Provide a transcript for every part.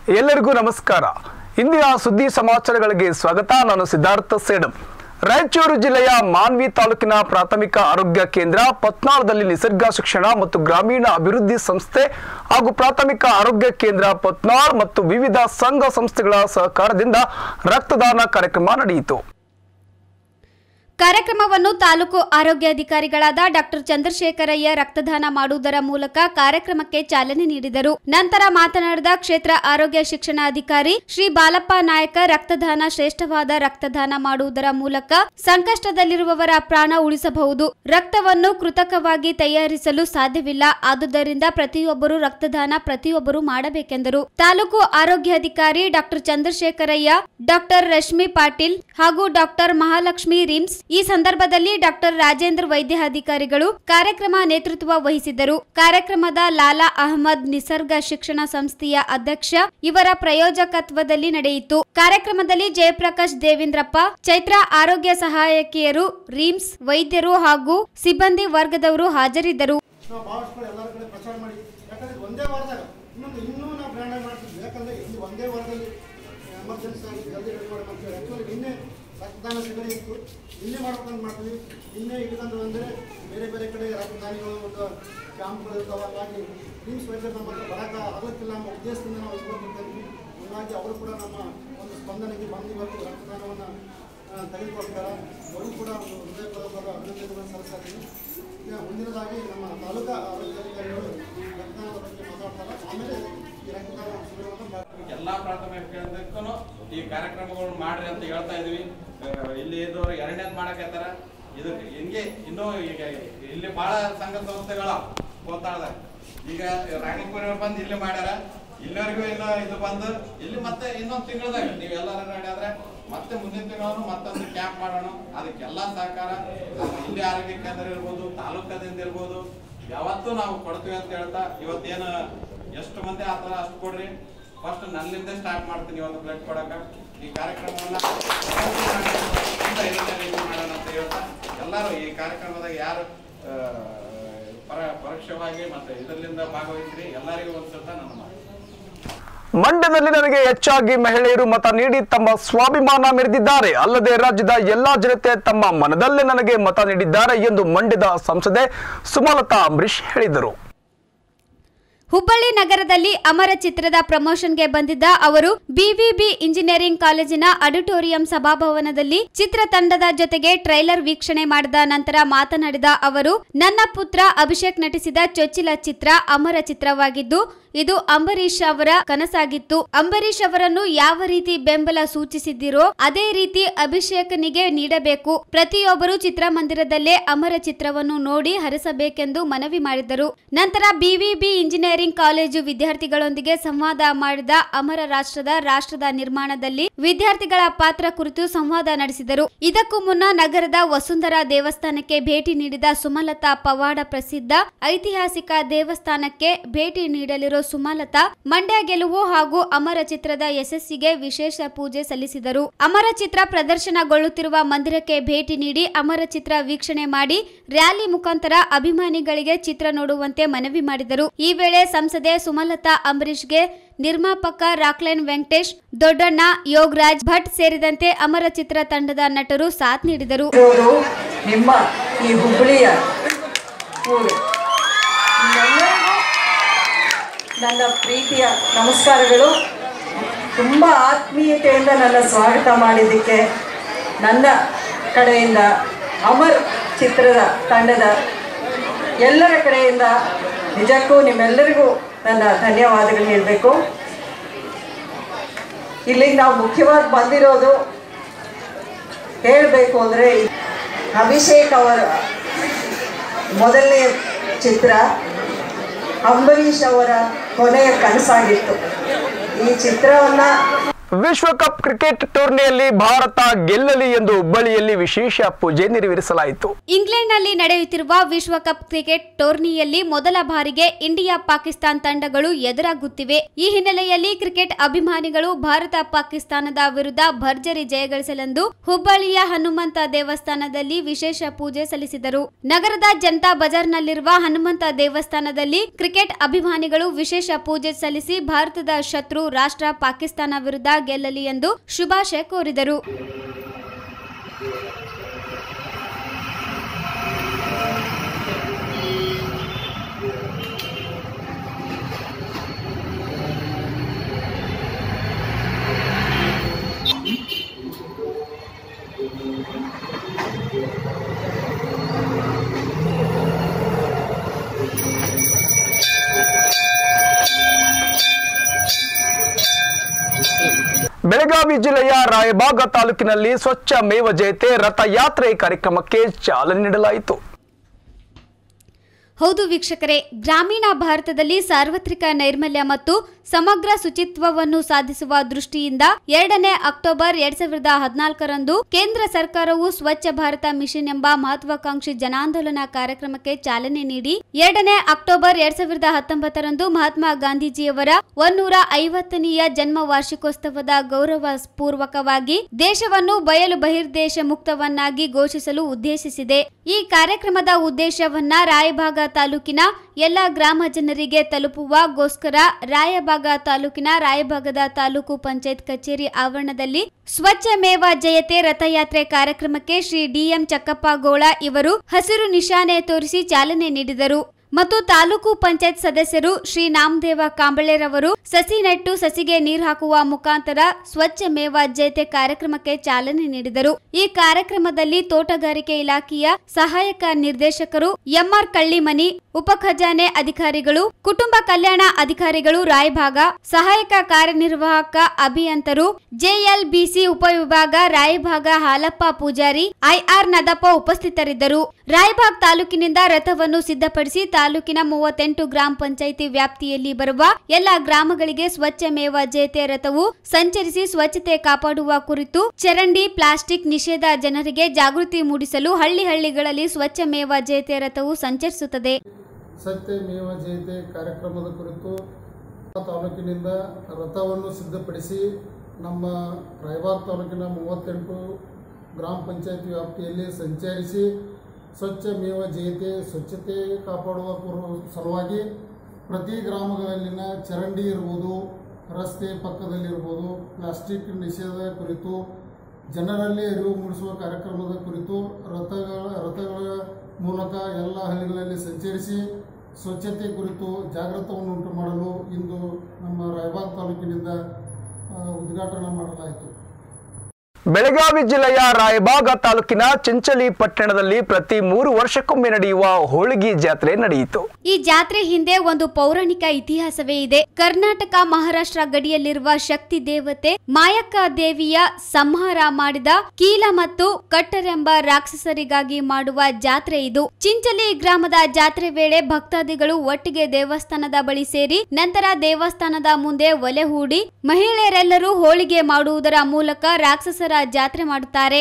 ಎಲ್ಲರಿಗೂ ನಮಸ್ಕಾರ ಇಂದಿನ ಸುದ್ದಿ ಸಮಾಚಾರಗಳಿಗೆ ಸ್ವಾಗತ ನಾನು ಸಿದ್ಧಾರ್ಥ ಸೇಡಂ ರಾಯಚೂರು ಜಿಲ್ಲೆಯ ಮಾನ್ವಿ ತಾಲೂಕಿನ ಪ್ರಾಥಮಿಕ ಆರೋಗ್ಯ ಕೇಂದ್ರ ಪತ್ನಾಳದಲ್ಲಿ ನಿಸರ್ಗ ಶಿಕ್ಷಣ ಮತ್ತು ಗ್ರಾಮೀಣ ಅಭಿವೃದ್ಧಿ ಸಂಸ್ಥೆ ಹಾಗೂ ಪ್ರಾಥಮಿಕ ಆರೋಗ್ಯ ಕೇಂದ್ರ ಪತ್ನಾಳ್ ಮತ್ತು ವಿವಿಧ ಸಂಘ ಸಂಸ್ಥೆಗಳ ಸಹಕಾರದಿಂದ ರಕ್ತದಾನ ಕಾರ್ಯಕ್ರಮ ನಡೆಯಿತು ಕಾರ್ಯಕ್ರಮವನ್ನು ತಾಲೂಕು ಆರೋಗ್ಯಾಧಿಕಾರಿಗಳಾದ ಡಾಕ್ಟರ್ ಚಂದ್ರಶೇಖರಯ್ಯ ರಕ್ತದಾನ ಮಾಡುವುದರ ಮೂಲಕ ಕಾರ್ಯಕ್ರಮಕ್ಕೆ ಚಾಲನೆ ನೀಡಿದರು ನಂತರ ಮಾತನಾಡಿದ ಕ್ಷೇತ್ರ ಆರೋಗ್ಯ ಶಿಕ್ಷಣಾಧಿಕಾರಿ ಶ್ರೀ ಬಾಲಪ್ಪ ನಾಯಕ ರಕ್ತದಾನ ಶ್ರೇಷ್ಠವಾದ ರಕ್ತದಾನ ಮಾಡುವುದರ ಮೂಲಕ ಸಂಕಷ್ಟದಲ್ಲಿರುವವರ ಪ್ರಾಣ ಉಳಿಸಬಹುದು ರಕ್ತವನ್ನು ಕೃತಕವಾಗಿ ತಯಾರಿಸಲು ಸಾಧ್ಯವಿಲ್ಲ ಆದುದರಿಂದ ಪ್ರತಿಯೊಬ್ಬರು ರಕ್ತದಾನ ಪ್ರತಿಯೊಬ್ಬರು ಮಾಡಬೇಕೆಂದರು ತಾಲೂಕು ಆರೋಗ್ಯಾಧಿಕಾರಿ ಡಾಕ್ಟರ್ ಚಂದ್ರಶೇಖರಯ್ಯ ಡಾಕ್ಟರ್ ರಶ್ಮಿ ಪಾಟೀಲ್ ಹಾಗೂ ಡಾಕ್ಟರ್ ಮಹಾಲಕ್ಷ್ಮಿ ರಿಮ್ಸ್ ಈ ಸಂದರ್ಭದಲ್ಲಿ ಡಾಕ್ಟರ್ ರಾಜೇಂದ್ರ ವೈದ್ಯಾಧಿಕಾರಿಗಳು ಕಾರ್ಯಕ್ರಮ ನೇತೃತ್ವ ವಹಿಸಿದ್ದರು ಕಾರ್ಯಕ್ರಮದ ಲಾಲಾ ಅಹಮದ್ ನಿಸರ್ಗ ಶಿಕ್ಷಣ ಸಂಸ್ಥೆಯ ಅಧ್ಯಕ್ಷ ಇವರ ಪ್ರಯೋಜಕತ್ವದಲ್ಲಿ ನಡೆಯಿತು ಕಾರ್ಯಕ್ರಮದಲ್ಲಿ ಜಯಪ್ರಕಾಶ್ ದೇವೇಂದ್ರಪ್ಪ ಚೈತ್ರ ಆರೋಗ್ಯ ಸಹಾಯಕಿಯರು ರಿಮ್ಸ್ ವೈದ್ಯರು ಹಾಗೂ ಸಿಬ್ಬಂದಿ ವರ್ಗದವರು ಹಾಜರಿದ್ದರು ನಾವು ಭಾವಿಸ್ಕೊಂಡು ಎಲ್ಲರ ಕಡೆ ಪ್ರಚಾರ ಮಾಡಿ ಯಾಕಂದ್ರೆ ಇದು ಒಂದೇ ವಾರದಾಗ ಇನ್ನೊಂದು ಇನ್ನೂ ನಾವು ಬ್ರ್ಯಾಂಡ್ ಮಾಡ್ತಿದ್ವಿ ಯಾಕಂದ್ರೆ ಇದು ಒಂದೇ ವಾರದಲ್ಲಿ ಎಮರ್ಜೆನ್ಸಿ ಆಗಿ ಜಲ್ದಿ ರೆಡಿ ಮಾಡಿ ಮಾಡ್ತೀವಿ ಆ್ಯಕ್ಚುಲಿ ನಿನ್ನೆ ರಕ್ತದಾನ ಶಿಬಿರ ಇತ್ತು ನಿನ್ನೆ ಮಾಡ್ಕೊಂಡು ಮಾಡ್ತೀವಿ ನಿನ್ನೆ ಇಟ್ಕೊಂಡು ಅಂದರೆ ಬೇರೆ ಬೇರೆ ಕಡೆ ರಕ್ತದಾನಿಗಳು ಒಂದು ಕ್ಯಾಂಪ್ಗಳು ಇರ್ತಾವೆ ಹಾಗಾಗಿ ನಿಮ್ಸ್ ವೈದ್ಯರು ನಮ್ಮ ಹತ್ರ ಬರೋಕೆ ಆಗಲಿಕ್ಕಿಲ್ಲ ನಮ್ಮ ಉದ್ದೇಶದಿಂದ ನಾವು ಇಟ್ಕೊಂಡಿರ್ತೀವಿ ಹೀಗಾಗಿ ಅವರು ಕೂಡ ನಮ್ಮ ಒಂದು ಸ್ಪಂದನೆಗೆ ಬಂದು ಇವತ್ತು ರಕ್ತದಾನವನ್ನು ತೆಗೆದುಕೊಳ್ತಾರೆ ಅವರು ಕೂಡ ಒಂದು ಹೃದಯಪೂರ್ವಕ ಅಭಿನಂದನೆಗಳನ್ನು ಸಲ್ಲಿಸ್ತೀನಿ ಈಗ ಮುಂದಿನದಾಗಿ ನಮ್ಮ ತಾಲೂಕಾ ಆರೋಗ್ಯಾಧಿಕಾರಿಗಳು ರಕ್ತದಾನದ ಬಗ್ಗೆ ಮಾತಾಡ್ತಾರೆ ಆಮೇಲೆ ಈ ರಕ್ತದಾನ ಶಿಬಿರವನ್ನು ಮಾಡ್ತೀವಿ ಎಲ್ಲಾ ಪ್ರಾಥಮಿಕ ಕೇಂದ್ರಕ್ಕೂ ಈ ಕಾರ್ಯಕ್ರಮಗಳು ಮಾಡ್ರಿ ಅಂತ ಹೇಳ್ತಾ ಇದೀವಿ ಆ, ಇಲ್ಲಿ ಇದ್ದವರು ಎರಡನೇದ್ ಮಾಡಕತ್ತಾರ ಇದು ಹಿಂಗೆ ಇನ್ನೂ ಈಗ ಇಲ್ಲಿ ಬಹಳ ಸಂಘ ಸಂಸ್ಥೆಗಳ ಗೋತಾಳದ ಈಗ ರಾಣಿಪುರ ಬಂದು ಇಲ್ಲಿ ಮಾಡ್ಯಾರ ಇಲ್ಲಿವರೆಗೂ ಇನ್ನು ಇದು ಬಂದು ಇಲ್ಲಿ ಮತ್ತೆ ಇನ್ನೊಂದು ತಿಂಗಳದಾಗ ನೀವು ಎಲ್ಲರೂ ರೆಡಿ ಆದ್ರೆ ಮತ್ತೆ ಮುಂದಿನ ತಿಂಗಳು ಮತ್ತೊಂದು ಕ್ಯಾಂಪ್ ಮಾಡೋಣ ಅದಕ್ಕೆಲ್ಲ ಸಹಕಾರ ನಮ್ಮ ಇಲ್ಲಿ ಆರೋಗ್ಯ ಕೇಂದ್ರ ಇರ್ಬೋದು ತಾಲೂಕದಿಂದ ಇರ್ಬೋದು ಯಾವತ್ತೂ ನಾವು ಕೊಡ್ತೀವಿ ಅಂತ ಹೇಳ್ತಾ ಇವತ್ತೇನು ಎಷ್ಟು ಮಂದಿ ಆತರ ಅಷ್ಟು ಕೊಡ್ರಿ ಫಸ್ಟ್ ನನ್ನಿಂದ ಸ್ಟಾರ್ಟ್ ಮಾಡ್ತೀನಿ ಒಂದು ಬ್ಲಡ್ ಕೊಡಕ ಈ ಕಾರ್ಯಕ್ರಮವನ್ನ ಇಂದ ಇದನ್ನ ರೀತಿ ಮಾಡೋಣ ಅಂತ ಹೇಳ್ತಾ ಎಲ್ಲರೂ ಈ ಕಾರ್ಯಕ್ರಮದಾಗ ಯಾರು ಆ, ಪರ ಪರೋಕ್ಷವಾಗಿ ಮತ್ತೆ ಇದರಿಂದ ಭಾಗವಹಿಸ್ರಿ ಎಲ್ಲರಿಗೂ ಒಂದ್ಸತ ನನ್ನ ಮಾತು ಮಂಡ್ಯದಲ್ಲಿ ನನಗೆ ಹೆಚ್ಚಾಗಿ ಮಹಿಳೆಯರು ಮತ ನೀಡಿ ತಮ್ಮ ಸ್ವಾಭಿಮಾನ ಮೆರೆದಿದ್ದಾರೆ ಅಲ್ಲದೆ ರಾಜ್ಯದ ಎಲ್ಲಾ ಜನತೆ ತಮ್ಮ ಮನದಲ್ಲೇ ನನಗೆ ಮತ ನೀಡಿದ್ದಾರೆ ಎಂದು ಮಂಡ್ಯದ ಸಂಸದೆ ಸುಮಲತಾ ಅಂಬರೀಶ್ ಹೇಳಿದರು ಹುಬ್ಬಳ್ಳಿ ನಗರದಲ್ಲಿ ಅಮರ ಚಿತ್ರದ ಪ್ರಮೋಷನ್ಗೆ ಬಂದಿದ್ದ ಅವರು ಬಿವಿಬಿ ಇಂಜಿನಿಯರಿಂಗ್ ಕಾಲೇಜಿನ ಆಡಿಟೋರಿಯಂ ಸಭಾಭವನದಲ್ಲಿ ಚಿತ್ರತಂಡದ ಜೊತೆಗೆ ಟ್ರೈಲರ್ ವೀಕ್ಷಣೆ ಮಾಡಿದ ನಂತರ ಮಾತನಾಡಿದ ಅವರು ನನ್ನ ಪುತ್ರ ಅಭಿಷೇಕ್ ನಟಿಸಿದ ಚೊಚ್ಚಿಲ ಚಿತ್ರ ಅಮರ ಚಿತ್ರವಾಗಿದ್ದು ಇದು ಅಂಬರೀಷ್ ಅವರ ಕನಸಾಗಿತ್ತು ಅಂಬರೀಷ್ ಅವರನ್ನು ಯಾವ ರೀತಿ ಬೆಂಬಲ ಸೂಚಿಸಿದ್ದೀರೋ ಅದೇ ರೀತಿ ಅಭಿಷೇಕನಿಗೆ ನೀಡಬೇಕು ಪ್ರತಿಯೊಬ್ಬರು ಚಿತ್ರಮಂದಿರದಲ್ಲೇ ಅಮರ ಚಿತ್ರವನ್ನು ನೋಡಿ ಹರಿಸಬೇಕೆಂದು ಮನವಿ ಮಾಡಿದರು ನಂತರ ಬಿವಿಬಿ ಇಂಜಿನಿಯರಿಂಗ್ ಕಾಲೇಜು ವಿದ್ಯಾರ್ಥಿಗಳೊಂದಿಗೆ ಸಂವಾದ ಮಾಡಿದ ಅಮರ ರಾಷ್ಟ್ರದ ರಾಷ್ಟ್ರದ ನಿರ್ಮಾಣದಲ್ಲಿ ವಿದ್ಯಾರ್ಥಿಗಳ ಪಾತ್ರ ಕುರಿತು ಸಂವಾದ ನಡೆಸಿದರು ಇದಕ್ಕೂ ಮುನ್ನ ನಗರದ ವಸುಂಧರಾ ದೇವಸ್ಥಾನಕ್ಕೆ ಭೇಟಿ ನೀಡಿದ ಸುಮಲತಾ ಪವಾಡ ಪ್ರಸಿದ್ಧ ಐತಿಹಾಸಿಕ ದೇವಸ್ಥಾನಕ್ಕೆ ಭೇಟಿ ನೀಡಲಿರೋ ಸುಮಲತಾ ಮಂಡ್ಯ ಗೆಲುವು ಹಾಗೂ ಅಮರ ಚಿತ್ರದ ಯಶಸ್ಸಿಗೆ ವಿಶೇಷ ಪೂಜೆ ಸಲ್ಲಿಸಿದರು ಅಮರ ಚಿತ್ರ ಪ್ರದರ್ಶನಗೊಳ್ಳುತ್ತಿರುವ ಮಂದಿರಕ್ಕೆ ಭೇಟಿ ನೀಡಿ ಅಮರ ಚಿತ್ರ ವೀಕ್ಷಣೆ ಮಾಡಿ ರ್ಯಾಲಿ ಮುಖಾಂತರ ಅಭಿಮಾನಿಗಳಿಗೆ ಚಿತ್ರ ನೋಡುವಂತೆ ಮನವಿ ಮಾಡಿದರು ಈ ವೇಳೆ ಸಂಸದೆ ಸುಮಲತಾ ಅಂಬರೀಷ್ಗೆ ನಿರ್ಮಾಪಕ ರಾಕ್ಲೈನ್ ವೆಂಕಟೇಶ್ ದೊಡ್ಡಣ್ಣ ಯೋಗರಾಜ್ ಭಟ್ ಸೇರಿದಂತೆ ಅಮರ ಚಿತ್ರ ತಂಡದ ನಟರು ಸಾಥ್ ನೀಡಿದರು ಇರೋದು ನಿಮ್ಮ ಈ ಹುಬ್ಬಳ್ಳಿಯ ಊರು ನಿಮ್ಮೆಲ್ಲರಿಗೂ ನನ್ನ ಪ್ರೀತಿಯ ನಮಸ್ಕಾರಗಳು ತುಂಬ ಆತ್ಮೀಯತೆಯಿಂದ ನನ್ನ ಸ್ವಾಗತ ಮಾಡಿದ್ದಕ್ಕೆ ನನ್ನ ಕಡೆಯಿಂದ ಅಮರ್ ಚಿತ್ರದ ತಂಡದ ಎಲ್ಲರ ಕಡೆಯಿಂದ ನಿಜಕ್ಕೂ ನಿಮ್ಮೆಲ್ಲರಿಗೂ ನನ್ನ ಧನ್ಯವಾದಗಳು ಹೇಳಬೇಕು ಇಲ್ಲಿಗೆ ನಾವು ಮುಖ್ಯವಾಗಿ ಬಂದಿರೋದು ಹೇಳಬೇಕು ಅಂದರೆ ಅಭಿಷೇಕ್ ಅವರ ಮೊದಲನೇ ಚಿತ್ರ ಅಂಬರೀಷ್ ಅವರ ಕೊನೆಯ ಕನಸಾಗಿತ್ತು ಈ ಚಿತ್ರವನ್ನು ವಿಶ್ವಕಪ್ ಕ್ರಿಕೆಟ್ ಟೂರ್ನಿಯಲ್ಲಿ ಭಾರತ ಗೆಲ್ಲಲಿ ಎಂದು ಹುಬ್ಬಳ್ಳಿಯಲ್ಲಿ ವಿಶೇಷ ಪೂಜೆ ನೆರವೇರಿಸಲಾಯಿತು ಇಂಗ್ಲೆಂಡ್ನಲ್ಲಿ ನಡೆಯುತ್ತಿರುವ ವಿಶ್ವಕಪ್ ಕ್ರಿಕೆಟ್ ಟೂರ್ನಿಯಲ್ಲಿ ಮೊದಲ ಬಾರಿಗೆ ಇಂಡಿಯಾ ಪಾಕಿಸ್ತಾನ್ ತಂಡಗಳು ಎದುರಾಗುತ್ತಿವೆ ಈ ಹಿನ್ನೆಲೆಯಲ್ಲಿ ಕ್ರಿಕೆಟ್ ಅಭಿಮಾನಿಗಳು ಭಾರತ ಪಾಕಿಸ್ತಾನದ ವಿರುದ್ಧ ಭರ್ಜರಿ ಜಯಗಳಿಸಲೆಂದು ಹುಬ್ಬಳ್ಳಿಯ ಹನುಮಂತ ದೇವಸ್ಥಾನದಲ್ಲಿ ವಿಶೇಷ ಪೂಜೆ ಸಲ್ಲಿಸಿದರು ನಗರದ ಜನತಾ ಬಜಾರ್ನಲ್ಲಿರುವ ಹನುಮಂತ ದೇವಸ್ಥಾನದಲ್ಲಿ ಕ್ರಿಕೆಟ್ ಅಭಿಮಾನಿಗಳು ವಿಶೇಷ ಪೂಜೆ ಸಲ್ಲಿಸಿ ಭಾರತದ ಶತ್ರು ರಾಷ್ಟ್ರ ಪಾಕಿಸ್ತಾನ ವಿರುದ್ಧ ಗೆಲ್ಲಲಿ ಎಂದು ಶುಭಾಶಯ ಕೋರಿದರು ಬೆಳಗಾವಿ ಜಿಲ್ಲೆಯ ರಾಯಬಾಗ ತಾಲೂಕಿನಲ್ಲಿ ಸ್ವಚ್ಛ ಮೇವ ಜಯತೆ ರಥಯಾತ್ರೆ ಕಾರ್ಯಕ್ರಮಕ್ಕೆ ಚಾಲನೆ ನೀಡಲಾಯಿತು ಹೌದು ವೀಕ್ಷಕರೇ ಗ್ರಾಮೀಣ ಭಾರತದಲ್ಲಿ ಸಾರ್ವತ್ರಿಕ ನೈರ್ಮಲ್ಯ ಮತ್ತು ಸಮಗ್ರ ಶುಚಿತ್ವವನ್ನು ಸಾಧಿಸುವ ದೃಷ್ಟಿಯಿಂದ ಎರಡನೇ ಅಕ್ಟೋಬರ್ ಎರಡ್ ಸಾವಿರದ ಹದಿನಾಲ್ಕರಂದು ಕೇಂದ್ರ ಸರ್ಕಾರವು ಸ್ವಚ್ಛ ಭಾರತ ಮಿಷನ್ ಎಂಬ ಮಹತ್ವಾಕಾಂಕ್ಷಿ ಜನಾಂದೋಲನ ಕಾರ್ಯಕ್ರಮಕ್ಕೆ ಚಾಲನೆ ನೀಡಿ ಎರಡನೇ ಅಕ್ಟೋಬರ್ ಎರಡ್ ಸಾವಿರದ ಹತ್ತೊಂಬತ್ತರಂದು ಮಹಾತ್ಮ ಗಾಂಧೀಜಿಯವರ ಒನ್ನೂರ ಐವತ್ತನೆಯ ಜನ್ಮ ವಾರ್ಷಿಕೋತ್ಸವದ ಗೌರವ ಪೂರ್ವಕವಾಗಿ ದೇಶವನ್ನು ಬಯಲು ಬಹಿರ್ದೇಶ ಮುಕ್ತವನ್ನಾಗಿ ಘೋಷಿಸಲು ಉದ್ದೇಶಿಸಿದೆ ಈ ಕಾರ್ಯಕ್ರಮದ ಉದ್ದೇಶವನ್ನ ರಾಯಭಾಗ ತಾಲೂಕಿನ ಎಲ್ಲ ಗ್ರಾಮ ಜನರಿಗೆ ತಲುಪುವಗೋಸ್ಕರ ರಾಯಭಾಗ ತಾಲೂಕಿನ ರಾಯಭಾಗದ ತಾಲೂಕು ಪಂಚಾಯತ್ ಕಚೇರಿ ಆವರಣದಲ್ಲಿ ಸ್ವಚ್ಛ ಮೇವ ಜಯತೆ ರಥಯಾತ್ರೆ ಕಾರ್ಯಕ್ರಮಕ್ಕೆ ಶ್ರೀ ಡಿಎಂ ಚಕ್ಕಪ್ಪಗೋಳ ಇವರು ಹಸಿರು ನಿಶಾನೆ ತೋರಿಸಿ ಚಾಲನೆ ನೀಡಿದರು ಮತ್ತು ತಾಲೂಕು ಪಂಚಾಯತ್ ಸದಸ್ಯರು ಶ್ರೀ ನಾಮದೇವ ಕಾಂಬಳೆರವರು ಸಸಿ ನೆಟ್ಟು ಸಸಿಗೆ ನೀರು ಹಾಕುವ ಮುಖಾಂತರ ಸ್ವಚ್ಛ ಮೇವ ಜಯತೆ ಕಾರ್ಯಕ್ರಮಕ್ಕೆ ಚಾಲನೆ ನೀಡಿದರು ಈ ಕಾರ್ಯಕ್ರಮದಲ್ಲಿ ತೋಟಗಾರಿಕೆ ಇಲಾಖೆಯ ಸಹಾಯಕ ನಿರ್ದೇಶಕರು ಎಂಆರ್ ಕಳ್ಳಿಮನಿ ಉಪ ಖಜಾನೆ ಅಧಿಕಾರಿಗಳು ಕುಟುಂಬ ಕಲ್ಯಾಣ ಅಧಿಕಾರಿಗಳು ರಾಯಭಾಗ ಸಹಾಯಕ ಕಾರ್ಯನಿರ್ವಾಹಕ ಅಭಿಯಂತರು ಜೆಎಲ್ಬಿಸಿ ಉಪವಿಭಾಗ ರಾಯಭಾಗ ಹಾಲಪ್ಪ ಪೂಜಾರಿ ಐಆರ್ ನದಪ್ಪ ಉಪಸ್ಥಿತರಿದ್ದರು ರಾಯಬಾಗ್ ತಾಲೂಕಿನಿಂದ ರಥವನ್ನು ಸಿದ್ಧಪಡಿಸಿ ತಾಲೂಕಿನ ಮೂವತ್ತೆಂಟು ಗ್ರಾಮ ಪಂಚಾಯಿತಿ ವ್ಯಾಪ್ತಿಯಲ್ಲಿ ಬರುವ ಎಲ್ಲ ಗ್ರಾಮಗಳಿಗೆ ಸ್ವಚ್ಛ ಮೇವ ಜಯತೆ ರಥವು ಸಂಚರಿಸಿ ಸ್ವಚ್ಛತೆ ಕಾಪಾಡುವ ಕುರಿತು ಚರಂಡಿ ಪ್ಲಾಸ್ಟಿಕ್ ನಿಷೇಧ ಜನರಿಗೆ ಜಾಗೃತಿ ಮೂಡಿಸಲು ಹಳ್ಳಿ ಹಳ್ಳಿಗಳಲ್ಲಿ ಸ್ವಚ್ಛ ಮೇವ ಜಯತೆ ರಥವು ಸಂಚರಿಸುತ್ತದೆ ಸತ್ಯ ಮೇವ ಜಯತೆ ಕಾರ್ಯಕ್ರಮದ ಕುರಿತು ತಾಲೂಕಿನಿಂದ ರಥವನ್ನು ಸಿದ್ಧಪಡಿಸಿ ನಮ್ಮ ರಾಯಬಾಗ್ ತಾಲೂಕಿನ ಮೂವತ್ತೆಂಟು ಗ್ರಾಮ ಪಂಚಾಯತಿ ವ್ಯಾಪ್ತಿಯಲ್ಲಿ ಸಂಚರಿಸಿ ಸ್ವಚ್ಛ ಮೇವ ಜಯತೆ ಸ್ವಚ್ಛತೆ ಕಾಪಾಡುವ ಕುರು- ಸಲುವಾಗಿ ಪ್ರತಿ ಗ್ರಾಮಗಳಲ್ಲಿನ ಚರಂಡಿ ಇರ್ಬೋದು ರಸ್ತೆ ಪಕ್ಕದಲ್ಲಿರ್ಬೋದು ಪ್ಲಾಸ್ಟಿಕ್ ನಿಷೇಧ ಕುರಿತು ಜನರಲ್ಲಿ ಅರಿವು ಮೂಡಿಸುವ ಕಾರ್ಯಕ್ರಮದ ಕುರಿತು ರಥಗಳ ರಥಗಳ ಮೂಲಕ ಎಲ್ಲ ಹಳ್ಳಿಗಳಲ್ಲಿ ಸಂಚರಿಸಿ ಸ್ವಚ್ಛತೆ ಕುರಿತು ಜಾಗೃತವನ್ನು ಉಂಟು ಮಾಡಲು ಇಂದು ನಮ್ಮ ರಾಯಬಾಗ್ ತಾಲೂಕಿನಿಂದ ಆ, ಉದ್ಘಾಟನೆ ಮಾಡಲಾಯಿತು ಬೆಳಗಾವಿ ಜಿಲ್ಲೆಯ ರಾಯಬಾಗ ತಾಲೂಕಿನ ಚಿಂಚಲಿ ಪಟ್ಟಣದಲ್ಲಿ ಪ್ರತಿ ಮೂರು ವರ್ಷಕ್ಕೊಮ್ಮೆ ನಡೆಯುವ ಹೋಳಿಗೆ ಜಾತ್ರೆ ನಡೆಯಿತು ಈ ಜಾತ್ರೆ ಹಿಂದೆ ಒಂದು ಪೌರಾಣಿಕ ಇತಿಹಾಸವೇ ಇದೆ ಕರ್ನಾಟಕ ಮಹಾರಾಷ್ಟ್ರ ಗಡಿಯಲ್ಲಿರುವ ಶಕ್ತಿ ದೇವತೆ ಮಾಯಕ್ಕ ದೇವಿಯ ಸಂಹಾರ ಮಾಡಿದ ಕೀಲ ಮತ್ತು ಕಟ್ಟರೆಂಬ ರಾಕ್ಷಸರಿಗಾಗಿ ಮಾಡುವ ಜಾತ್ರೆ ಇದು ಚಿಂಚಲಿ ಗ್ರಾಮದ ಜಾತ್ರೆ ವೇಳೆ ಭಕ್ತಾದಿಗಳು ಒಟ್ಟಿಗೆ ದೇವಸ್ಥಾನದ ಬಳಿ ಸೇರಿ ನಂತರ ದೇವಸ್ಥಾನದ ಮುಂದೆ ಒಲೆ ಹೂಡಿ ಮಹಿಳೆಯರೆಲ್ಲರೂ ಹೋಳಿಗೆ ಮಾಡುವುದರ ಮೂಲಕ ರಾಕ್ಷಸರ ಜಾತ್ರೆ ಮಾಡುತ್ತಾರೆ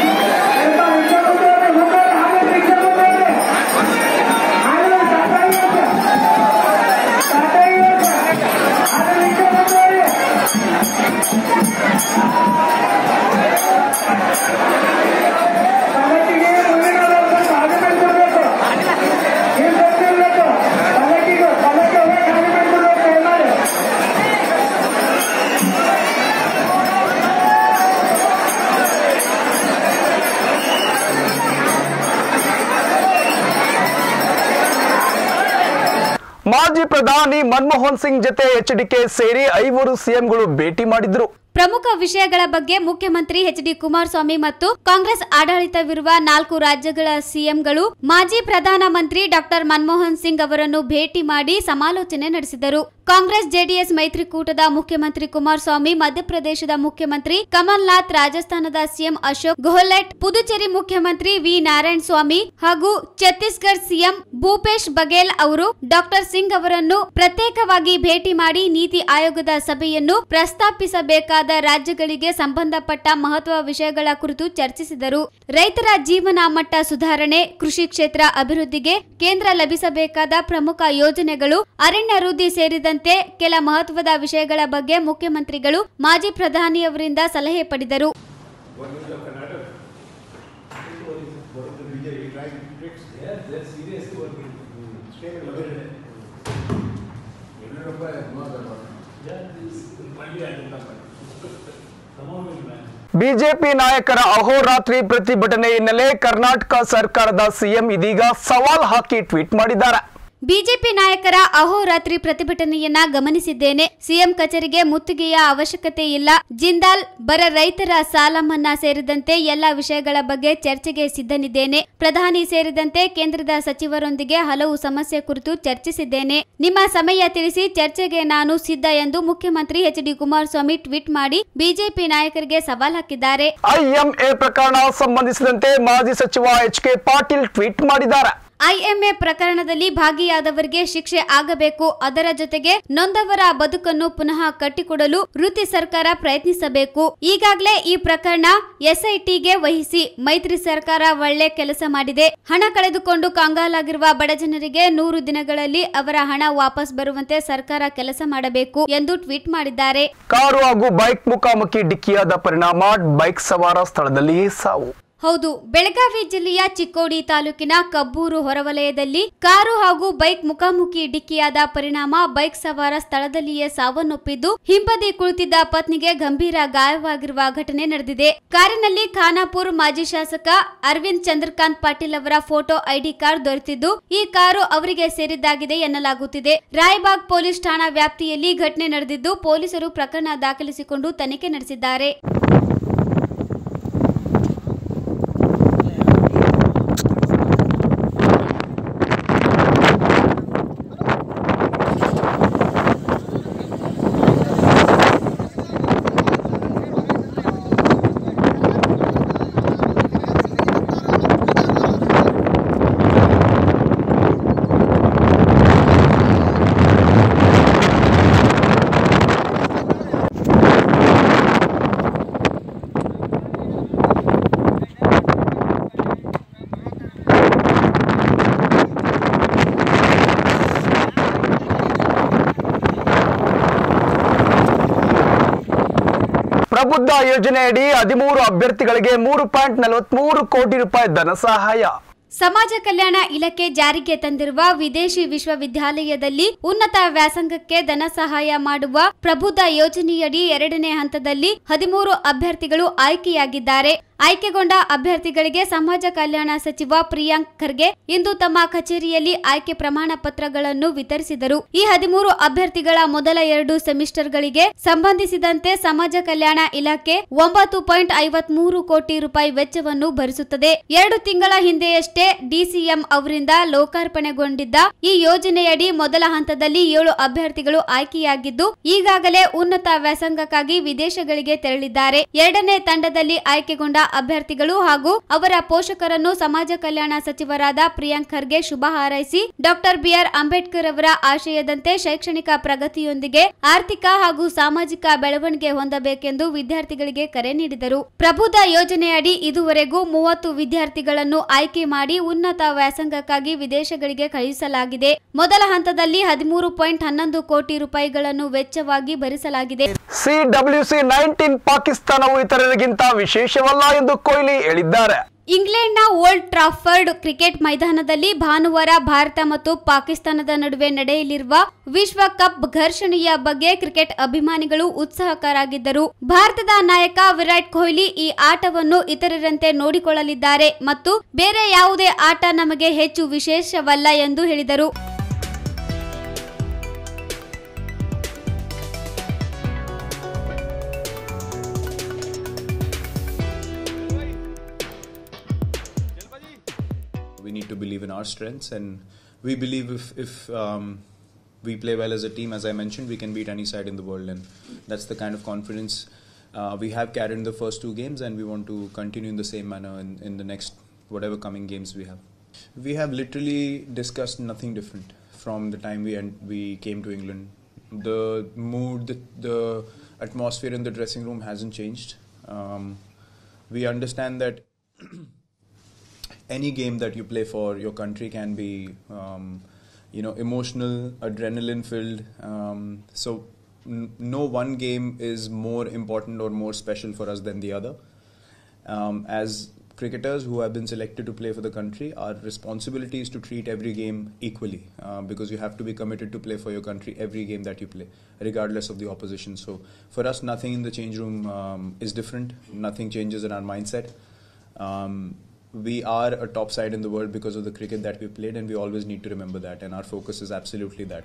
ಮಾಜಿ ಪ್ರಧಾನಿ ಮನಮೋಹನ್ ಸಿಂಗ್ ಜೊತೆ ಎಚ್ಡಿಕೆ ಸೇರಿ ಐವರು ಸಿಎಂಗಳು ಭೇಟಿ ಮಾಡಿದ್ರು ಪ್ರಮುಖ ವಿಷಯಗಳ ಬಗ್ಗೆ ಮುಖ್ಯಮಂತ್ರಿ ಎಚ್ ಡಿ ಕುಮಾರಸ್ವಾಮಿ ಮತ್ತು ಕಾಂಗ್ರೆಸ್ ಆಡಳಿತವಿರುವ ನಾಲ್ಕು ರಾಜ್ಯಗಳ ಸಿಎಂಗಳು ಮಾಜಿ ಪ್ರಧಾನಮಂತ್ರಿ ಡಾಕ್ಟರ್ ಮನಮೋಹನ್ ಸಿಂಗ್ ಅವರನ್ನು ಭೇಟಿ ಮಾಡಿ ಸಮಾಲೋಚನೆ ನಡೆಸಿದರು ಕಾಂಗ್ರೆಸ್ ಜೆಡಿಎಸ್ ಮೈತ್ರಿಕೂಟದ ಮುಖ್ಯಮಂತ್ರಿ ಕುಮಾರಸ್ವಾಮಿ ಮಧ್ಯಪ್ರದೇಶದ ಮುಖ್ಯಮಂತ್ರಿ ಕಮಲ್ನಾಥ್ ರಾಜಸ್ಥಾನದ ಸಿಎಂ ಅಶೋಕ್ ಗೆಹ್ಲೋಟ್ ಪುದುಚೇರಿ ಮುಖ್ಯಮಂತ್ರಿ ವಿ ನಾರಾಯಣ ಸ್ವಾಮಿ ಹಾಗೂ ಛತ್ತೀಸ್ಗಢ ಸಿಎಂ ಭೂಪೇಶ್ ಬಘೇಲ್ ಅವರು ಡಾಕ್ಟರ್ ಸಿಂಗ್ ಅವರನ್ನು ಪ್ರತ್ಯೇಕವಾಗಿ ಭೇಟಿ ಮಾಡಿ ನೀತಿ ಆಯೋಗದ ಸಭೆಯನ್ನು ಪ್ರಸ್ತಾಪಿಸಬೇಕಾದ ರಾಜ್ಯಗಳಿಗೆ ಸಂಬಂಧಪಟ್ಟ ಮಹತ್ವ ವಿಷಯಗಳ ಕುರಿತು ಚರ್ಚಿಸಿದರು ರೈತರ ಜೀವನ ಮಟ್ಟ ಸುಧಾರಣೆ ಕೃಷಿ ಕ್ಷೇತ್ರ ಅಭಿವೃದ್ಧಿಗೆ ಕೇಂದ್ರ ಲಭಿಸಬೇಕಾದ ಪ್ರಮುಖ ಯೋಜನೆಗಳು ಅರಣ್ಯ ವೃದ್ಧಿ ಸೇರಿದಂತೆ ಕೆಲ ಮಹತ್ವದ ವಿಷಯಗಳ ಬಗ್ಗೆ ಮುಖ್ಯಮಂತ್ರಿಗಳು ಮಾಜಿ ಪ್ರಧಾನಿಯವರಿಂದ ಸಲಹೆ ಪಡೆದರು ಬಿಜೆಪಿ ನಾಯಕರ ಅಹೋರಾತ್ರಿ ಪ್ರತಿಭಟನೆ ಹಿನ್ನೆಲೆ ಕರ್ನಾಟಕ ಸರ್ಕಾರದ ಸಿಎಂ ಇದೀಗ ಸವಾಲ್ ಹಾಕಿ ಟ್ವೀಟ್ ಮಾಡಿದ್ದಾರೆ ಬಿಜೆಪಿ ನಾಯಕರ ಅಹೋರಾತ್ರಿ ಪ್ರತಿಭಟನೆಯನ್ನ ಗಮನಿಸಿದ್ದೇನೆ ಸಿಎಂ ಕಚೇರಿಗೆ ಮುತ್ತಿಗೆಯ ಅವಶ್ಯಕತೆ ಇಲ್ಲ ಜಿಂದಾಲ್ ಬರ ರೈತರ ಸಾಲ ಮನ್ನಾ ಸೇರಿದಂತೆ ಎಲ್ಲ ವಿಷಯಗಳ ಬಗ್ಗೆ ಚರ್ಚೆಗೆ ಸಿದ್ಧನಿದ್ದೇನೆ ಪ್ರಧಾನಿ ಸೇರಿದಂತೆ ಕೇಂದ್ರದ ಸಚಿವರೊಂದಿಗೆ ಹಲವು ಸಮಸ್ಯೆ ಕುರಿತು ಚರ್ಚಿಸಿದ್ದೇನೆ ನಿಮ್ಮ ಸಮಯ ತಿಳಿಸಿ ಚರ್ಚೆಗೆ ನಾನು ಸಿದ್ಧ ಎಂದು ಮುಖ್ಯಮಂತ್ರಿ ಎಚ್ ಡಿ ಕುಮಾರಸ್ವಾಮಿ ಟ್ವೀಟ್ ಮಾಡಿ ಬಿಜೆಪಿ ನಾಯಕರಿಗೆ ಸವಾಲ್ ಹಾಕಿದ್ದಾರೆ ಐಎಂಎ ಪ್ರಕರಣ ಸಂಬಂಧಿಸಿದಂತೆ ಮಾಜಿ ಸಚಿವ ಎಚ್ ಕೆ ಪಾಟೀಲ್ ಟ್ವೀಟ್ ಮಾಡಿದ್ದಾರೆ ಐಎಂಎ ಪ್ರಕರಣದಲ್ಲಿ ಭಾಗಿಯಾದವರಿಗೆ ಶಿಕ್ಷೆ ಆಗಬೇಕು ಅದರ ಜೊತೆಗೆ ನೊಂದವರ ಬದುಕನ್ನು ಪುನಃ ಕಟ್ಟಿಕೊಡಲು ವೃತ್ತಿ ಸರ್ಕಾರ ಪ್ರಯತ್ನಿಸಬೇಕು ಈಗಾಗಲೇ ಈ ಪ್ರಕರಣ ಎಸ್ಐಟಿಗೆ ವಹಿಸಿ ಮೈತ್ರಿ ಸರ್ಕಾರ ಒಳ್ಳೆ ಕೆಲಸ ಮಾಡಿದೆ ಹಣ ಕಳೆದುಕೊಂಡು ಕಂಗಾಲಾಗಿರುವ ಬಡಜನರಿಗೆ ನೂರು ದಿನಗಳಲ್ಲಿ ಅವರ ಹಣ ವಾಪಸ್ ಬರುವಂತೆ ಸರ್ಕಾರ ಕೆಲಸ ಮಾಡಬೇಕು ಎಂದು ಟ್ವೀಟ್ ಮಾಡಿದ್ದಾರೆ ಕಾರು ಹಾಗೂ ಬೈಕ್ ಮುಖಾಮುಖಿ ಡಿಕ್ಕಿಯಾದ ಪರಿಣಾಮ ಬೈಕ್ ಸವಾರ ಸ್ಥಳದಲ್ಲಿಯೇ ಸಾವು ಹೌದು ಬೆಳಗಾವಿ ಜಿಲ್ಲೆಯ ಚಿಕ್ಕೋಡಿ ತಾಲೂಕಿನ ಕಬ್ಬೂರು ಹೊರವಲಯದಲ್ಲಿ ಕಾರು ಹಾಗೂ ಬೈಕ್ ಮುಖಾಮುಖಿ ಡಿಕ್ಕಿಯಾದ ಪರಿಣಾಮ ಬೈಕ್ ಸವಾರ ಸ್ಥಳದಲ್ಲಿಯೇ ಸಾವನ್ನಪ್ಪಿದ್ದು ಹಿಂಬದಿ ಕುಳಿತಿದ್ದ ಪತ್ನಿಗೆ ಗಂಭೀರ ಗಾಯವಾಗಿರುವ ಘಟನೆ ನಡೆದಿದೆ ಕಾರಿನಲ್ಲಿ ಖಾನಾಪುರ್ ಮಾಜಿ ಶಾಸಕ ಅರವಿಂದ್ ಚಂದ್ರಕಾಂತ್ ಪಾಟೀಲ್ ಅವರ ಫೋಟೋ ಐಡಿ ಕಾರ್ಡ್ ದೊರೆತಿದ್ದು ಈ ಕಾರು ಅವರಿಗೆ ಸೇರಿದ್ದಾಗಿದೆ ಎನ್ನಲಾಗುತ್ತಿದೆ ರಾಯಬಾಗ್ ಪೊಲೀಸ್ ಠಾಣಾ ವ್ಯಾಪ್ತಿಯಲ್ಲಿ ಘಟನೆ ನಡೆದಿದ್ದು ಪೊಲೀಸರು ಪ್ರಕರಣ ದಾಖಲಿಸಿಕೊಂಡು ತನಿಖೆ ನಡೆಸಿದ್ದಾರೆ ಪ್ರಬುದ್ಧ ಯೋಜನೆಯಡಿ ಹದಿಮೂರು ಅಭ್ಯರ್ಥಿಗಳಿಗೆ ಮೂರು ಪಾಯಿಂಟ್ ನಲವತ್ಮೂರು ಕೋಟಿ ರೂಪಾಯಿ ಧನ ಸಹಾಯ ಸಮಾಜ ಕಲ್ಯಾಣ ಇಲಾಖೆ ಜಾರಿಗೆ ತಂದಿರುವ ವಿದೇಶಿ ವಿಶ್ವವಿದ್ಯಾಲಯದಲ್ಲಿ ಉನ್ನತ ವ್ಯಾಸಂಗಕ್ಕೆ ಧನ ಸಹಾಯ ಮಾಡುವ ಪ್ರಬುದ್ಧ ಯೋಜನೆಯಡಿ ಎರಡನೇ ಹಂತದಲ್ಲಿ ಹದಿಮೂರು ಅಭ್ಯರ್ಥಿಗಳು ಆಯ್ಕೆಯಾಗಿದ್ದಾರೆ ಆಯ್ಕೆಗೊಂಡ ಅಭ್ಯರ್ಥಿಗಳಿಗೆ ಸಮಾಜ ಕಲ್ಯಾಣ ಸಚಿವ ಪ್ರಿಯಾಂಕ್ ಖರ್ಗೆ ಇಂದು ತಮ್ಮ ಕಚೇರಿಯಲ್ಲಿ ಆಯ್ಕೆ ಪ್ರಮಾಣ ಪತ್ರಗಳನ್ನು ವಿತರಿಸಿದರು ಈ ಹದಿಮೂರು ಅಭ್ಯರ್ಥಿಗಳ ಮೊದಲ ಎರಡು ಸೆಮಿಸ್ಟರ್ಗಳಿಗೆ ಸಂಬಂಧಿಸಿದಂತೆ ಸಮಾಜ ಕಲ್ಯಾಣ ಇಲಾಖೆ ಒಂಬತ್ತು ಪಾಯಿಂಟ್ ಐವತ್ಮೂರು ಕೋಟಿ ರೂಪಾಯಿ ವೆಚ್ಚವನ್ನು ಭರಿಸುತ್ತದೆ ಎರಡು ತಿಂಗಳ ಹಿಂದೆಯಷ್ಟೇ ಡಿಸಿಎಂ ಅವರಿಂದ ಲೋಕಾರ್ಪಣೆಗೊಂಡಿದ್ದ ಈ ಯೋಜನೆಯಡಿ ಮೊದಲ ಹಂತದಲ್ಲಿ ಏಳು ಅಭ್ಯರ್ಥಿಗಳು ಆಯ್ಕೆಯಾಗಿದ್ದು ಈಗಾಗಲೇ ಉನ್ನತ ವ್ಯಾಸಂಗಕ್ಕಾಗಿ ವಿದೇಶಗಳಿಗೆ ತೆರಳಿದ್ದಾರೆ ಎರಡನೇ ತಂಡದಲ್ಲಿ ಆಯ್ಕೆಗೊಂಡ ಅಭ್ಯರ್ಥಿಗಳು ಹಾಗೂ ಅವರ ಪೋಷಕರನ್ನು ಸಮಾಜ ಕಲ್ಯಾಣ ಸಚಿವರಾದ ಪ್ರಿಯಾಂಕ್ ಖರ್ಗೆ ಶುಭ ಹಾರೈಸಿ ಡಾಕ್ಟರ್ ಬಿಆರ್ ಅಂಬೇಡ್ಕರ್ ಅವರ ಆಶಯದಂತೆ ಶೈಕ್ಷಣಿಕ ಪ್ರಗತಿಯೊಂದಿಗೆ ಆರ್ಥಿಕ ಹಾಗೂ ಸಾಮಾಜಿಕ ಬೆಳವಣಿಗೆ ಹೊಂದಬೇಕೆಂದು ವಿದ್ಯಾರ್ಥಿಗಳಿಗೆ ಕರೆ ನೀಡಿದರು ಪ್ರಬುದ್ಧ ಯೋಜನೆಯಡಿ ಇದುವರೆಗೂ ಮೂವತ್ತು ವಿದ್ಯಾರ್ಥಿಗಳನ್ನು ಆಯ್ಕೆ ಮಾಡಿ ಉನ್ನತ ವ್ಯಾಸಂಗಕ್ಕಾಗಿ ವಿದೇಶಗಳಿಗೆ ಕಳುಹಿಸಲಾಗಿದೆ ಮೊದಲ ಹಂತದಲ್ಲಿ ಹದಿಮೂರು ಪಾಯಿಂಟ್ ಹನ್ನೊಂದು ಕೋಟಿ ರೂಪಾಯಿಗಳನ್ನು ವೆಚ್ಚವಾಗಿ ಭರಿಸಲಾಗಿದೆ ಸಿಡಬ್ಲ್ಯೂಸಿ ನೈನ್ಟೀನ್ ಪಾಕಿಸ್ತಾನವು ಇತರರಿಗಿಂತ ವಿಶೇಷವಲ್ಲ ಎಂದು ಕೊಹ್ಲಿ ಹೇಳಿದ್ದಾರೆ ಇಂಗ್ಲೆಂಡ್ನ ಓಲ್ಡ್ ಟ್ರಾಫರ್ಡ್ ಕ್ರಿಕೆಟ್ ಮೈದಾನದಲ್ಲಿ ಭಾನುವಾರ ಭಾರತ ಮತ್ತು ಪಾಕಿಸ್ತಾನದ ನಡುವೆ ನಡೆಯಲಿರುವ ವಿಶ್ವ ಕಪ್ ಘರ್ಷಣೆಯ ಬಗ್ಗೆ ಕ್ರಿಕೆಟ್ ಅಭಿಮಾನಿಗಳು ಉತ್ಸಾಹಕರಾಗಿದ್ದರು ಭಾರತದ ನಾಯಕ ವಿರಾಟ್ ಕೊಹ್ಲಿ ಈ ಆಟವನ್ನು ಇತರರಂತೆ ನೋಡಿಕೊಳ್ಳಲಿದ್ದಾರೆ ಮತ್ತು ಬೇರೆ ಯಾವುದೇ ಆಟ ನಮಗೆ ಹೆಚ್ಚು ವಿಶೇಷವಲ್ಲ ಎಂದು ಹೇಳಿದರು we need to believe in our strengths and we believe if, if um, we play well as a team. As I mentioned, we can beat any side in the world, and that's the kind of confidence uh, we have carried in the first two games, and we want to continue in the same manner in, in the next whatever coming games we have. We have literally discussed nothing different from the time we en- we came to England. The mood, the, the atmosphere in the dressing room hasn't changed. Um, we understand that any game that you play for your country can be um, you know emotional adrenaline filled um, so n- no one game is more important or more special for us than the other um, as cricketers who have been selected to play for the country our responsibility is to treat every game equally uh, because you have to be committed to play for your country every game that you play regardless of the opposition so for us nothing in the change room um, is different nothing changes in our mindset um, we are a top side in the world because of the cricket that we played, and we always need to remember that. And our focus is absolutely that.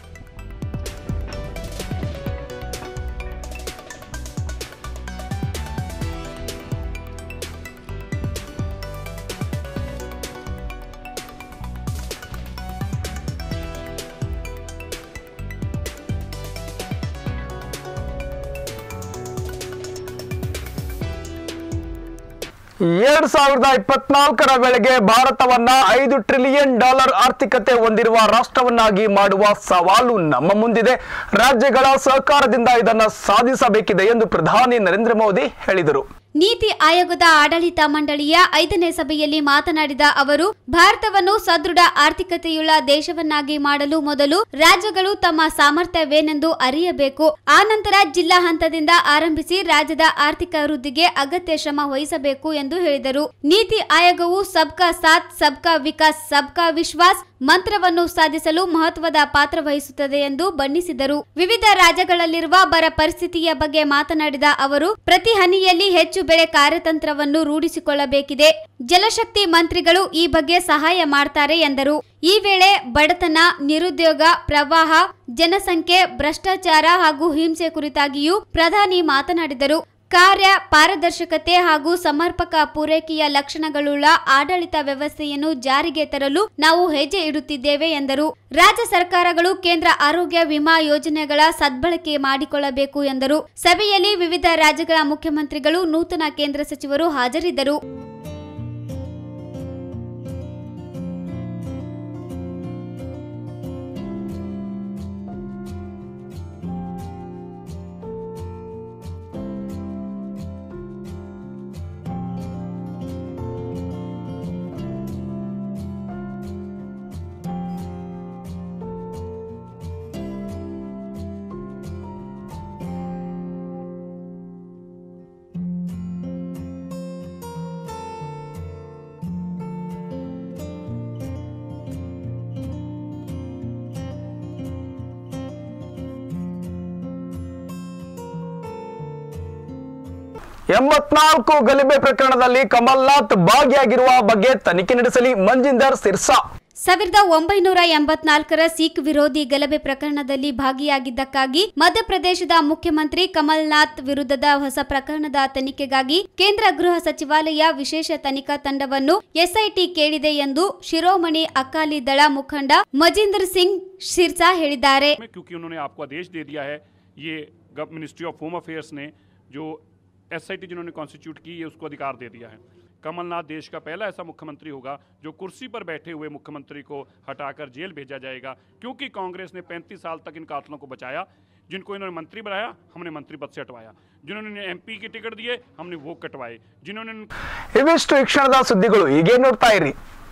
ಎರಡ್ ಸಾವಿರದ ಇಪ್ಪತ್ನಾಲ್ಕರ ವೇಳೆಗೆ ಭಾರತವನ್ನ ಐದು trillion dollar ಆರ್ಥಿಕತೆ ಹೊಂದಿರುವ ರಾಷ್ಟ್ರವನ್ನಾಗಿ ಮಾಡುವ ಸವಾಲು ನಮ್ಮ ಮುಂದಿದೆ ರಾಜ್ಯಗಳ ಸಹಕಾರದಿಂದ ಇದನ್ನು ಸಾಧಿಸಬೇಕಿದೆ ಎಂದು ಪ್ರಧಾನಿ ನರೇಂದ್ರ ಮೋದಿ ಹೇಳಿದರು ನೀತಿ ಆಯೋಗದ ಆಡಳಿತ ಮಂಡಳಿಯ ಐದನೇ ಸಭೆಯಲ್ಲಿ ಮಾತನಾಡಿದ ಅವರು ಭಾರತವನ್ನು ಸದೃಢ ಆರ್ಥಿಕತೆಯುಳ್ಳ ದೇಶವನ್ನಾಗಿ ಮಾಡಲು ಮೊದಲು ರಾಜ್ಯಗಳು ತಮ್ಮ ಸಾಮರ್ಥ್ಯವೇನೆಂದು ಅರಿಯಬೇಕು ಆನಂತರ ಜಿಲ್ಲಾ ಹಂತದಿಂದ ಆರಂಭಿಸಿ ರಾಜ್ಯದ ಆರ್ಥಿಕ ವೃದ್ಧಿಗೆ ಅಗತ್ಯ ಶ್ರಮ ವಹಿಸಬೇಕು ಎಂದು ಹೇಳಿದರು ನೀತಿ ಆಯೋಗವು ಸಬ್ಕಾ ಸಾಥ್ ಸಬ್ಕಾ ವಿಕಾಸ್ ಸಬ್ಕಾ ವಿಶ್ವಾಸ್ ಮಂತ್ರವನ್ನು ಸಾಧಿಸಲು ಮಹತ್ವದ ಪಾತ್ರ ವಹಿಸುತ್ತದೆ ಎಂದು ಬಣ್ಣಿಸಿದರು ವಿವಿಧ ರಾಜ್ಯಗಳಲ್ಲಿರುವ ಬರ ಪರಿಸ್ಥಿತಿಯ ಬಗ್ಗೆ ಮಾತನಾಡಿದ ಅವರು ಪ್ರತಿ ಹನಿಯಲ್ಲಿ ಹೆಚ್ಚು ಬೆಳೆ ಕಾರ್ಯತಂತ್ರವನ್ನು ರೂಢಿಸಿಕೊಳ್ಳಬೇಕಿದೆ ಜಲಶಕ್ತಿ ಮಂತ್ರಿಗಳು ಈ ಬಗ್ಗೆ ಸಹಾಯ ಮಾಡ್ತಾರೆ ಎಂದರು ಈ ವೇಳೆ ಬಡತನ ನಿರುದ್ಯೋಗ ಪ್ರವಾಹ ಜನಸಂಖ್ಯೆ ಭ್ರಷ್ಟಾಚಾರ ಹಾಗೂ ಹಿಂಸೆ ಕುರಿತಾಗಿಯೂ ಪ್ರಧಾನಿ ಮಾತನಾಡಿದರು ಕಾರ್ಯ ಪಾರದರ್ಶಕತೆ ಹಾಗೂ ಸಮರ್ಪಕ ಪೂರೈಕೆಯ ಲಕ್ಷಣಗಳುಳ್ಳ ಆಡಳಿತ ವ್ಯವಸ್ಥೆಯನ್ನು ಜಾರಿಗೆ ತರಲು ನಾವು ಹೆಜ್ಜೆ ಇಡುತ್ತಿದ್ದೇವೆ ಎಂದರು ರಾಜ್ಯ ಸರ್ಕಾರಗಳು ಕೇಂದ್ರ ಆರೋಗ್ಯ ವಿಮಾ ಯೋಜನೆಗಳ ಸದ್ಬಳಕೆ ಮಾಡಿಕೊಳ್ಳಬೇಕು ಎಂದರು ಸಭೆಯಲ್ಲಿ ವಿವಿಧ ರಾಜ್ಯಗಳ ಮುಖ್ಯಮಂತ್ರಿಗಳು ನೂತನ ಕೇಂದ್ರ ಸಚಿವರು ಹಾಜರಿದ್ದರು ಎಂಬತ್ನಾಲ್ಕು ಗಲಿಬೆ ಪ್ರಕರಣದಲ್ಲಿ ಕಮಲ್ನಾಥ್ ಭಾಗಿಯಾಗಿರುವ ಬಗ್ಗೆ ತನಿಖೆ ನಡೆಸಲಿ ಮಂಜಿಂದರ್ ಸಿರ್ಸಾ ಸಾವಿರದ ಒಂಬೈನೂರ ಎಂಬತ್ನಾಲ್ಕರ ಸಿಖ್ ವಿರೋಧಿ ಗಲಭೆ ಪ್ರಕರಣದಲ್ಲಿ ಭಾಗಿಯಾಗಿದ್ದಕ್ಕಾಗಿ ಮಧ್ಯಪ್ರದೇಶದ ಮುಖ್ಯಮಂತ್ರಿ ಕಮಲ್ನಾಥ್ ವಿರುದ್ಧದ ಹೊಸ ಪ್ರಕರಣದ ತನಿಖೆಗಾಗಿ ಕೇಂದ್ರ ಗೃಹ ಸಚಿವಾಲಯ ವಿಶೇಷ ತನಿಖಾ ತಂಡವನ್ನು ಎಸ್ಐಟಿ ಕೇಳಿದೆ ಎಂದು ಶಿರೋಮಣಿ ಅಕಾಲಿ ದಳ ಮುಖಂಡ ಮಜಿಂದರ್ ಸಿಂಗ್ ಸಿರ್ಸಾ ಹೇಳಿದ್ದಾರೆ में क्योंकि उन्होंने आपको आदेश दे दिया है ये मिनिस्ट्री ऑफ होम अफेयर्स ने जो एसआईटी जिन्होंने कॉन्स्टिट्यूट की ये उसको अधिकार दे दिया है कमलनाथ देश का पहला ऐसा मुख्यमंत्री होगा जो कुर्सी पर बैठे हुए मुख्यमंत्री को हटाकर जेल भेजा जाएगा क्योंकि कांग्रेस ने 35 साल तक इन कातलों को बचाया जिनको इन्होंने मंत्री बनाया हमने मंत्री पद से हटवाया जिन्होंने एमपी की टिकट दिए हमने वो कटवाए जिन्होंने ಇವಿಷ್ಟು ಈ ಕ್ಷಣದ ಸುದ್ದಿಗಳು ಹೀಗೆ ನೋಡ್ತಾ ಇರಿ